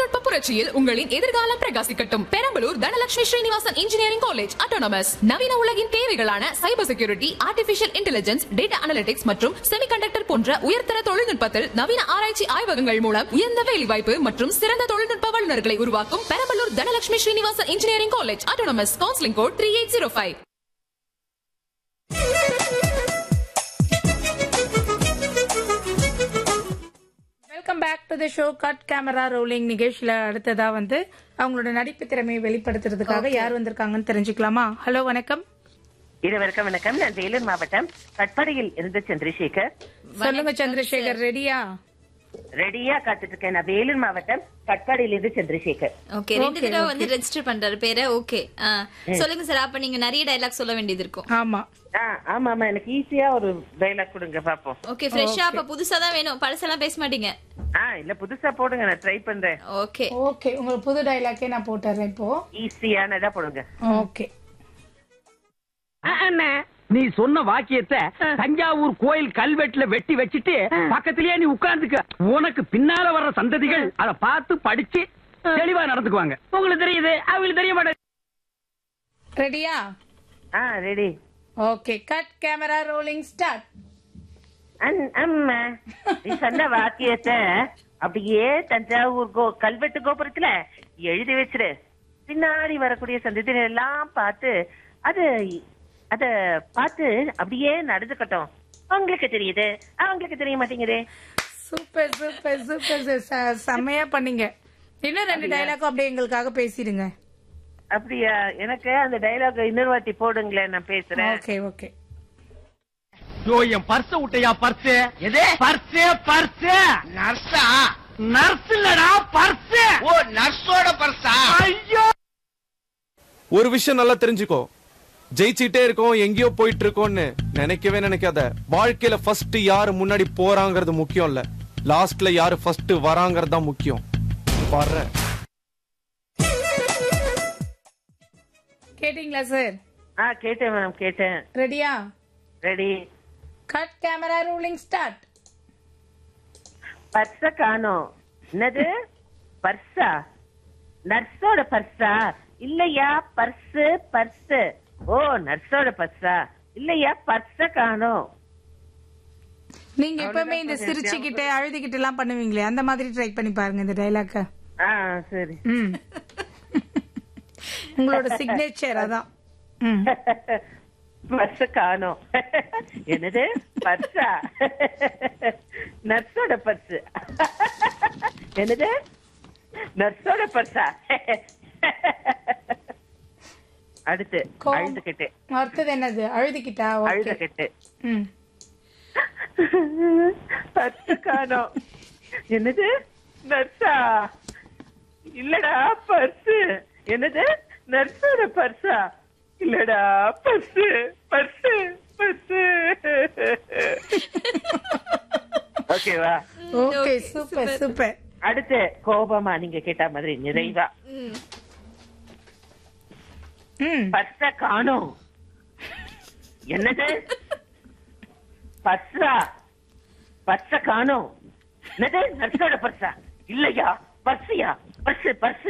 தொழில்நுட்ப புரட்சியில் உங்களின் எதிர்காலம் பிரகாசிக்கட்டும் Perambalur Dhanalakshmi Srinivasan engineering college autonomous நவீன உலகின் தேவைகளான cyber security artificial intelligence data analytics மற்றும் செமிகண்டக்டர் போன்ற உயர்தர தொழில்நுட்பத்தில் நவீன ஆராய்ச்சி ஆய்வகங்கள் மூலம் உயர்ந்த வேலைவாய்ப்பு மற்றும் சிறந்த தொழில்நுட்ப வல்லுநர்களை உருவாக்கும் Perambalur Dhanalakshmi Srinivasan engineering college autonomous counselling code three eight zero five welcome back to the show cut camera rolling நிகழ்ச்சியில அடுத்ததா வந்து அவங்களோட நடிப்பு திறமையை வெளிப்படுத்துறதுக்காக யார் வந்திருக்காங்கன்னு தெரிஞ்சுக்கலாமா ஹலோ வணக்கம் இருவருக்கும் வணக்கம் நான் வேலூர் மாவட்டம் கட்பாடியில் இருந்து சந்திரசேகர் சொல்லுங்க சந்திரசேகர் ரெடியா ரெடியா காத்துட்டு இருக்கேன் நான் வேலூர் மாவட்டம் கட்பாடியில் இருந்து சந்திரசேகர் ஓகே ரெண்டு தடவை வந்து ரெஜிஸ்டர் பண்றாரு பேரை ஓகே சொல்லுங்க சார் அப்ப நீங்க நிறைய டைலாக் சொல்ல வேண்டியது இருக்கும் ஆமா ஆ, ஆமா ஆமா எனக்கு ஈஸியா ஒரு டைலாக் கொடுங்க பாப்போம் ஓகே ஃப்ரெஷ்ஷா அப்ப புதுசா தான் வேணும் பழசெல்லாம் பேச மாட்டீங்க ஆ இல்ல புதுசா போடுங்க நான் ட்ரை பண்றேன் ஓகே ஓகே உங்களுக்கு புது டைலாக்கே நான் போட்டுறேன் இப்போ ஈஸியானதா போடுங்க ஓகே அண்ணே, நீ சொன்ன வாக்கியத்தை தஞ்சாவூர் கோயில் கல்வெட்டுல வெட்டி வச்சிட்டு பக்கத்திலேயே நீ உட்கார்ந்துக்க உனக்கு பின்னால வர்ற சந்ததிகள் அத பார்த்து படிச்சு தெளிவா நடந்துக்குவாங்க உங்களுக்கு தெரியுது அவங்களுக்கு தெரிய மாட்டேங்குது ரெடியா ஆ ready okay cut camera rolling start அம்மா நீ சொன்ன வாக்கியத்தை அப்படியே தஞ்சாவூர் கோ கல்வெட்டு கோபுரத்துல எழுதி வச்சிரு பின்னாடி வரக்கூடிய சந்ததியினர் எல்லாம் பார்த்து அது அத பார்த்து அப்படியே நடந்துக்கட்டும் உங்களுக்கு தெரியுது அவங்களுக்கு தெரிய மாட்டேங்குதே சூப்பர் சூப்பர் சூப்பர் செம்மையா பண்ணீங்க இன்னும் ரெண்டு டைலாக்கும் அப்படியே எங்களுக்காக பேசிடுங்க அப்படியா எனக்கு அந்த டைலாக் இன்னொரு வாட்டி போடுங்களேன் நான் பேசுறேன் ஓகே ஓகே யோ என் பர்ஸ் விட்டையா பர்ஸ் எது பர்ஸ் பர்ஸ் நர்ஸா நர்ஸ் இல்லடா பர்ஸ் ஓ நர்ஸோட பர்ஸா ஐயோ ஒரு விஷயம் நல்லா தெரிஞ்சுக்கோ ஜெயிச்சுட்டே இருக்கோம் எங்கேயோ போயிட்டு இருக்கோம்னு நினைக்கவே நினைக்காத வாழ்க்கையில ஃபர்ஸ்ட் யாரு முன்னாடி போறாங்கிறது முக்கியம் இல்ல லாஸ்ட்ல யாரு ஃபர்ஸ்ட் வராங்கிறது தான் முக்கியம் வர்றேன் கேட்டிங்களா சார் ஆ கேட்டேன் மேடம் கேட்டேன் ரெடியா ready cut camera rolling start purse காணோம் என்னது பர்ஸா நர்ஸோட பர்ஸா இல்லையா பர்ஸ் பர்ஸ் ஓ நர்ஸோட பர்ஸா இல்லையா பர்ஸ காணோம் நீங்க எப்பவுமே இந்த சிரிச்சுக்கிட்டு அழுதுகிட்டு எல்லாம் பண்ணுவீங்களே அந்த மாதிரி ட்ரை பண்ணி பாருங்க இந்த டைலாக்க ஆ சரி ம் உங்களோட சிக்னேச்சர் அதான் ம் பர்ஸ காணோம் என்னது பர்ஸா நர்ஸோட பர்ஸ் என்னது நர்ஸோட பர்ஸா அடுத்து கோவம். அழுதுகிட்டு அடுத்தது என்னது அழுதுகிட்டா ஓகே அழுதுகிட்டு ம் பர்ஸ் காணோம் என்னது நர்ஸா இல்லடா பர்ஸ் என்னது நர்ஸோட பர்ஸா இல்லடா பர்ஸ் பர்ஸ் பர்ஸ் ஓகேவா ஓகே சூப்பர் சூப்பர் அடுத்து கோபமா நீங்க கேட்ட மாதிரி நிறைவா ம் பர்ஸ காணோம் என்னது பர்ஸா பர்ஸ காணோம் என்னது நர்ஸோட பர்ஸா இல்லையா பர்ஸியா பர்ஸ் பர்ஸ்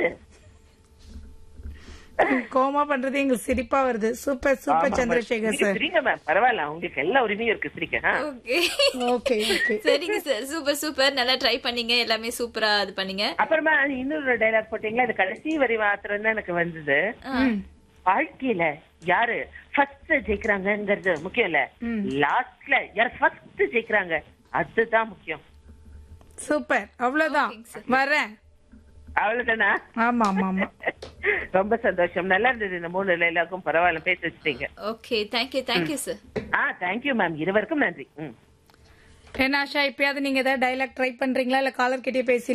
கோமா பண்றது எங்களுக்கு சிரிப்பா வருது சூப்பர் சூப்பர் சந்திரசேகர் சார் சிரிங்க மேம் பரவாயில்ல உங்களுக்கு எல்லா உரிமையும் இருக்கு சிரிக்க ஆ? ஓகே ஓகே ஓகே சரிங்க சார் சூப்பர் சூப்பர் நல்லா ட்ரை பண்ணீங்க எல்லாமே சூப்பரா இது பண்ணீங்க அப்புறமா இன்னொரு டைலாக் போட்டீங்களா அது கடைசி வரி மாத்திரம் தான் எனக்கு வந்தது வாழ்க்கையில யாரு ஃபர்ஸ்ட் ஜெயிக்கிறாங்கங்கிறது முக்கியம் இல்ல லாஸ்ட்ல யார் ஃபர்ஸ்ட் ஜெயிக்கிறாங்க அதுதான் முக்கியம் சூப்பர் அவ்வளவுதான் வரேன் அவ்வளவுதானா ஆமா ஆமா ஆமா ரொம்ப சந்தோஷம் நல்லா இருந்தது இந்த மூணு டைலாக்கும் பரவாயில்ல பேச வச்சுட்டீங்க ஓகே தேங்க்யூ தேங்க்யூ சார் ஆ தேங்க்யூ மேம் இருவருக்கும் நன்றி ம் என்ன ஆஷா இப்பயாவது நீங்க ஏதாவது டைலாக் ட்ரை பண்றீங்களா இல்ல காலர் கிட்டே பேசி